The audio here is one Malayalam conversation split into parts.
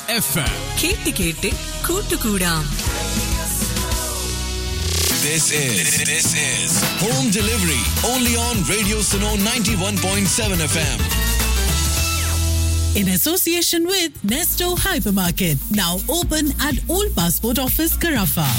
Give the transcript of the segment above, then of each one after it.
എഫ് എം കേട്ട് കേട്ട് കൂട്ടുകൂടാം This is this is home delivery only on Radio Suno 91.7 FM. in association with Nesto Hypermarket, now open at Old Passport Office, Carafa.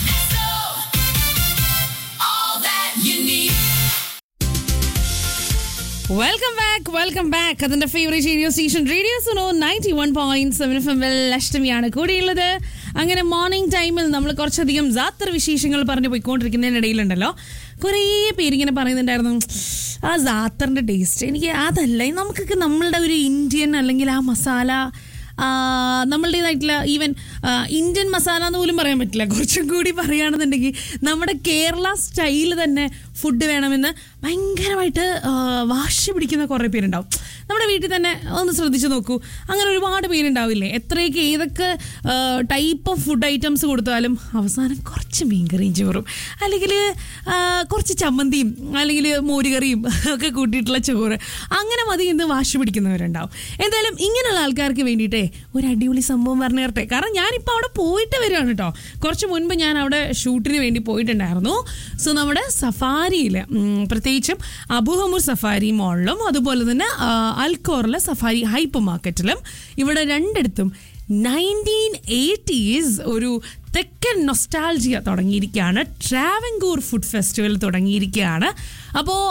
Welcome back welcome back അതിന്റെ favourite radio station radio Suno ninety one point seven F M അഷ്ടമിയാണ് കൂടെയുള്ളത് അങ്ങനെ മോർണിംഗ് ടൈമിൽ നമ്മൾ കുറച്ചധികം ജാത്ര വിശേഷങ്ങൾ പറഞ്ഞു പോയിക്കൊണ്ടിരിക്കുന്നതിനിടയിലുണ്ടല്ലോ കുറേ പേരിങ്ങനെ പറയുന്നുണ്ടായിരുന്നു ആ ജാത്തറിന്റെ ടേസ്റ്റ് എനിക്ക് അതല്ല നമുക്കൊക്കെ നമ്മളുടെ ഒരു ഇന്ത്യൻ അല്ലെങ്കിൽ ആ മസാല ആ, നമ്മളുടേതായിട്ടുള്ള ഈവൻ ആ, ഇന്ത്യൻ മസാല എന്ന് പോലും പറയാൻ പറ്റില്ല കുറച്ചും കൂടി പറയുകയാണെന്നുണ്ടെങ്കിൽ നമ്മുടെ കേരള സ്റ്റൈൽ തന്നെ ഫുഡ് വേണമെന്ന് ഭയങ്കരമായിട്ട് ആ, വാശി പിടിക്കുന്ന കുറേ പേരുണ്ടാവും നമ്മുടെ വീട്ടിൽ തന്നെ ഒന്ന് ശ്രദ്ധിച്ചു നോക്കൂ അങ്ങനെ ഒരുപാട് പേരുണ്ടാവില്ലേ എത്രയൊക്കെ ഏതൊക്കെ ടൈപ്പ് ഓഫ് ഫുഡ് ഐറ്റംസ് കൊടുത്താലും അവസാനം കുറച്ച് മീൻകറിയും ചോറും അല്ലെങ്കിൽ കുറച്ച് ചമ്മന്തിയും അല്ലെങ്കിൽ മോരുകറിയും ഒക്കെ കൂട്ടിയിട്ടുള്ള ചോറ് അങ്ങനെ മതി എന്ന് വാശി പിടിക്കുന്നവരുണ്ടാവും എന്തായാലും ഇങ്ങനെയുള്ള ആൾക്കാർക്ക് വേണ്ടിയിട്ടേ ഒരു അടിപൊളി സംഭവം പറഞ്ഞു തരട്ടെ കാരണം ഞാനിപ്പോൾ അവിടെ പോയിട്ട് വരികയാണ് കേട്ടോ കുറച്ച് മുൻപ് ഞാൻ അവിടെ ഷൂട്ടിന് വേണ്ടി പോയിട്ടുണ്ടായിരുന്നു സോ നമ്മുടെ സഫാരിയിൽ പ്രത്യേകിച്ചും അബുഹമൂർ സഫാരി മോളിലും അതുപോലെ തന്നെ ആ, അൽക്കോറിലെ സഫാരി ഹൈപ്പർ മാർക്കറ്റിലും ഇവിടെ രണ്ടിടത്തും നയൻറ്റീൻ എയ്റ്റീസ് ഒരു തെക്കൻ നൊസ്റ്റാൾജിയ തുടങ്ങിയിരിക്കുകയാണ് ട്രാവൻകൂർ ഫുഡ് ഫെസ്റ്റിവൽ തുടങ്ങിയിരിക്കുകയാണ് അപ്പോൾ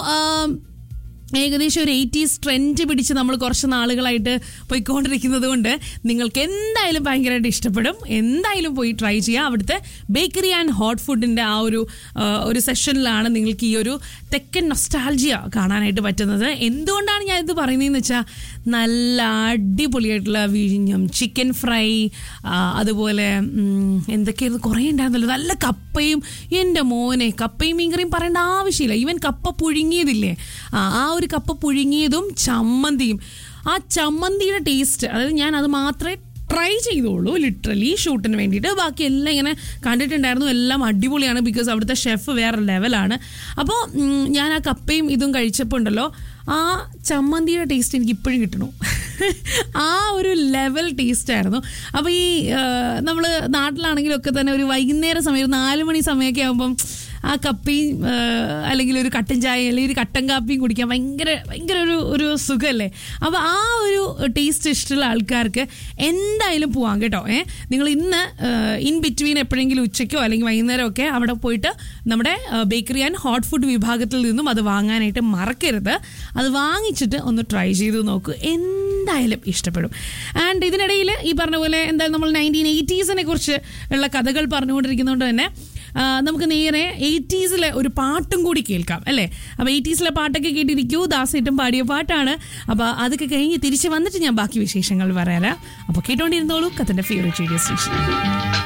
ഏകദേശം ഒരു എയ്റ്റീസ് ട്രെൻഡ് പിടിച്ച് നമ്മൾ കുറച്ച് നാളുകളായിട്ട് പോയിക്കൊണ്ടിരിക്കുന്നത് കൊണ്ട് നിങ്ങൾക്ക് എന്തായാലും ഭയങ്കരമായിട്ട് ഇഷ്ടപ്പെടും എന്തായാലും പോയി ട്രൈ ചെയ്യുക അവിടുത്തെ ബേക്കറി ആൻഡ് ഹോട്ട് ഫുഡിൻ്റെ ആ ഒരു ആ, ഒരു സെഷനിലാണ് നിങ്ങൾക്ക് ഈ ഒരു തെക്കൻ നൊസ്റ്റാൾജിയ കാണാനായിട്ട് പറ്റുന്നത് എന്തുകൊണ്ടാണ് ഞാൻ ഇത് പറയുന്നതെന്ന് വെച്ചാൽ നല്ല അടിപൊളിയായിട്ടുള്ള വിഴിഞ്ഞം ചിക്കൻ ഫ്രൈ ആ, അതുപോലെ ഉം, എന്തൊക്കെയായിരുന്നു കുറേ ഉണ്ടായിരുന്നല്ലോ നല്ല കപ്പയും എൻ്റെ മോനെ കപ്പയും മീൻകറിയും പറയേണ്ട ആവശ്യമില്ല ഈവൻ കപ്പ പുഴുങ്ങിയതില്ലേ ആ ആ ഒരു കപ്പ പുഴുങ്ങിയതും ചമ്മന്തിയും ആ ചമ്മന്തിയുടെ ടേസ്റ്റ് അതായത് ഞാൻ അത് മാത്രമേ ട്രൈ ചെയ്തോളൂ ലിറ്ററലി ഷൂട്ടിന് വേണ്ടിയിട്ട് ബാക്കി എല്ലാം ഇങ്ങനെ കണ്ടിട്ടുണ്ടായിരുന്നു എല്ലാം അടിപൊളിയാണ് ബിക്കോസ് അവിടുത്തെ ഷെഫ് വേറെ ലെവലാണ് അപ്പോൾ ഉം, ഞാൻ ആ കപ്പയും ഇതും കഴിച്ചപ്പോൾ ഉണ്ടല്ലോ ആ ചമ്മന്തിയുടെ ടേസ്റ്റ് എനിക്ക് ഇപ്പോഴും കിട്ടണു ആ ഒരു ലെവൽ ടേസ്റ്റ് ആയിരുന്നു അപ്പോൾ ഈ നമ്മൾ നാട്ടിലാണെങ്കിലൊക്കെ തന്നെ ഒരു വൈകുന്നേര സമയം ഒരു നാല് മണി സമയമൊക്കെ ആകുമ്പം ആ കപ്പിയും ആ, അല്ലെങ്കിൽ ഒരു കട്ടൻ ചായ അല്ലെങ്കിൽ ഒരു കട്ടൻ കാപ്പിയും കുടിക്കാൻ ഭയങ്കര ഭയങ്കര ഒരു ഒരു സുഖമല്ലേ അപ്പോൾ ആ ഒരു ടേസ്റ്റ് ഇഷ്ടമുള്ള ആൾക്കാർക്ക് എന്തായാലും പോവാം കേട്ടോ ഏ നിങ്ങൾ ഇന്ന് ഇൻ ബിറ്റ്വീൻ എപ്പോഴെങ്കിലും ഉച്ചയ്ക്കോ അല്ലെങ്കിൽ വൈകുന്നേരമൊക്കെ അവിടെ പോയിട്ട് നമ്മുടെ ബേക്കറി ആൻഡ് ഹോട്ട് ഫുഡ് വിഭാഗത്തിൽ നിന്നും അത് വാങ്ങാനായിട്ട് മറക്കരുത് അത് വാങ്ങിച്ചിട്ട് ഒന്ന് ട്രൈ ചെയ്ത് നോക്കൂ എന്തായാലും ഇഷ്ടപ്പെടും ആൻഡ് ഇതിനിടയിൽ ഈ പറഞ്ഞ പോലെ എന്തായാലും നമ്മൾ നയൻറ്റീൻ എയ്റ്റീസിനെ കുറിച്ച് ഉള്ള കഥകൾ പറഞ്ഞുകൊണ്ടിരിക്കുന്നതുകൊണ്ട് തന്നെ ആ, നമുക്ക് നേരെ എയ്റ്റീസിലെ ഒരു പാട്ടും കൂടി കേൾക്കാം അല്ലേ അപ്പോൾ എയ്റ്റീസിലെ പാട്ടൊക്കെ കേട്ടിരിക്കൂ ദാസേട്ടും പാടിയ പാട്ടാണ് അപ്പോൾ അതൊക്കെ കഴിഞ്ഞ് തിരിച്ച് വന്നിട്ട് ഞാൻ ബാക്കി വിശേഷങ്ങൾ പറയാം അപ്പോൾ കേട്ടോണ്ടിരുന്നോളൂ കത്തൻ്റെ ഫേവറേറ്റ് റേഡിയോ സ്റ്റേഷൻ